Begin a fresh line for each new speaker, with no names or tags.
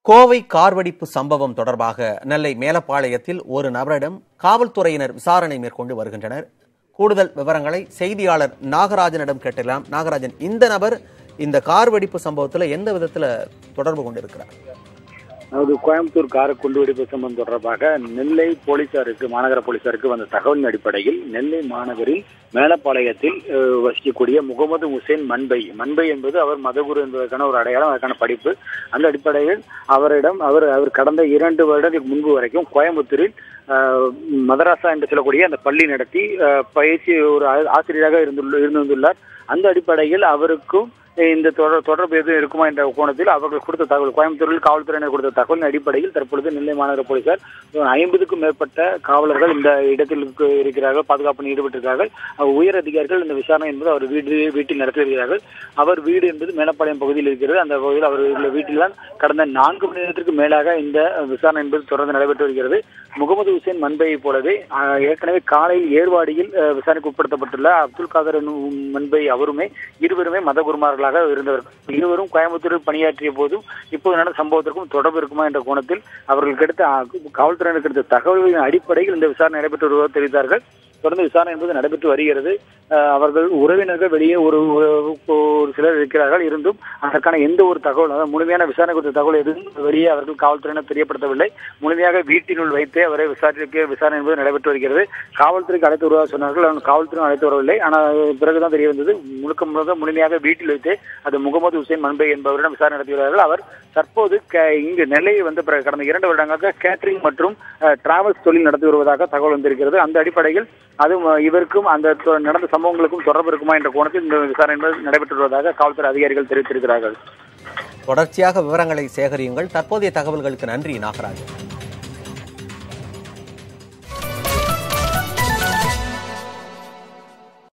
Kovai car வெடிப்பு சம்பவம் தொடர்பாக நெல்லை மேலப்பாளையத்தில் ஒரு நபரிடம் காவல்துறையினர் விசாரணை மேற்கொண்டு வருகின்றனர் கூடுதல் விவரங்களை செய்தியாளர் நாகராஜனிடம் கேட்டலாம் நாகராஜன் இந்த நபர் இந்த கார் வெடிப்பு சம்பவத்தில் எந்த விதத்தில் தொடர்பு கொண்டிருக்கிறார்
அதாவது கோயம்புத்தூர் கார குண்டுவெடிப்பு சம்பவம் தொடர்பாக நெல்லை போலீசாருக்கு மாநகர போலீசாருக்கு வந்த தகவலின் அடிப்படையில் நெல்லை மாநகரில் மேலப்பாளையத்தில் அஹ், வசிக்கக்கூடிய முகமது ஹுசேன் மண்பை மண்பை என்பது அவர் மதகுரு என்பதற்கான ஒரு அடையாளம் அதற்கான படிப்பு அந்த அடிப்படையில் அவரிடம் அவர் அவர் கடந்த இரண்டு வருடங்களுக்கு முன்பு வரைக்கும் கோயம்புத்தூரில் அஹ், மதராசா என்று சொல்லக்கூடிய அந்த பள்ளி நடத்தி அஹ், பயிற்சி ஒரு ஆ- ஆசிரியராக இருந்துள்ள இருந்து வந்துள்ளார் அந்த அடிப்படையில் அவருக்கும் இந்த தொடர் தொடர்பு எதுவும் இருக்குமா என்ற கோணத்தில் அவர்கள் கொடுத்த தகவல் கோயம்புத்தூரில் காவல்துறையினர் கொடுத்த தகவலின் அடிப்படையில் தற்பொழுது நெல்லை மாநகர போலீசார் ஐம்பதுக்கும் மேற்பட்ட காவலர்கள் இந்த இடத்தில் இருக்கு- இருக்கிறார்கள் பாதுகாப்பு பணியில் ஈடுபட்டிருக்கிறார்கள் அவர் உயர் அதிகாரிகள் இந்த விசாரணை என்பது அவர் வீடு வீட்டில் நடத்தி வருகிறார்கள் அவர் வீடு என்பது மேலப்பாளையம் பகுதியில் இருக்கிறது அந்த பகுதியில் அவர் உள்ள வீட்டில் தான் கடந்த நான்கு மணி நேரத்திற்கு மேலாக இந்த விசாரணை என்பது தொடர்ந்து நடைபெற்று வருகிறது முகமது ஹுசேன் மண்பையை போலவே ஆஹ், ஏற்கனவே காலையில் ஏர்வாடியில் அஹ், விசாரணைக்கு உட்படுத்தப்பட்டுள்ள அப்துல் காதர் என்னும் மண்பை அவருமே இருவருமே மத குருமார்களாக இருந்தவர்கள் இருவரும் கோயம்புத்தூரில் பணியாற்றிய போதும் இப்போது நடந்த சம்பவத்திற்கும் தொடர்பு இருக்குமா என்ற கோணத்தில் அவர்களுக்கு எடுத்த ஆஹ், காவல்துறையினருக்கு எடுத்த தகவல்களின் அடிப்படையில் இந்த விசாரணை நடைபெற்று வருவதாக தெரிவித்தார்கள் தொடர்ந்து விசாரணை என்பது நடைபெற்று வருகிறது ஆஹ், அவர்கள் உறவினர்கள் வெளியே ஒரு ஒரு- ஒரு சிலர் இருக்கிறார்கள் இருந்தும் அதற்கான எந்த ஒரு தகவல் அதாவது முழுமையான விசாரணை குறித்த தகவல் எதுவும் வெளியே அவர்கள் காவல்துறையினர் தெரியப்படுத்தவில்லை முழுமையாக வீட்டினுள் வைத்தே அவரை விசாரிக்க விசாரணை என்பது நடைபெற்று வருகிறது காவல்துறைக்கு அழைத்து வருவதாக சொன்னார்கள் ஆனால் காவல்துறை அழைத்து வரவில்லை ஆனால் பிறகுதான் தெரிய வந்தது முழுக்க முழுக்க முழுமையாக வீட்டில் வைத்தே அது முகமது ஹுசேன் மன்பை என்பவரிடம் விசாரணை நடத்தி வருகிறார்கள் அவர் தற்போது கே- இங்கு நெல்லையை வந்த பிறகு கடந்த இரண்டு வருடங்களாக கேட்டரிங் மற்றும் டிராவல்ஸ் தொழில் நடத்தி வருவதாக தகவல் வந்திருக்கிறது அந்த அடிப்படையில் அதுவும் அஹ், இவருக்கும் அந்த தொ- நடந்த சம்பவங்களுக்கும் தொடர்பு இருக்குமா என்ற கோணத்தில் இந்த விசாரணை என்பது நடைபெற்று வருவதாக காவல்துறை அதிகாரிகள் தெரிவித்திருக்கிறார்கள்
தொடர்ச்சியாக விவரங்களை சேகரியுங்கள் தற்போதைய தகவல்களுக்கு நன்றி நாகராஜன்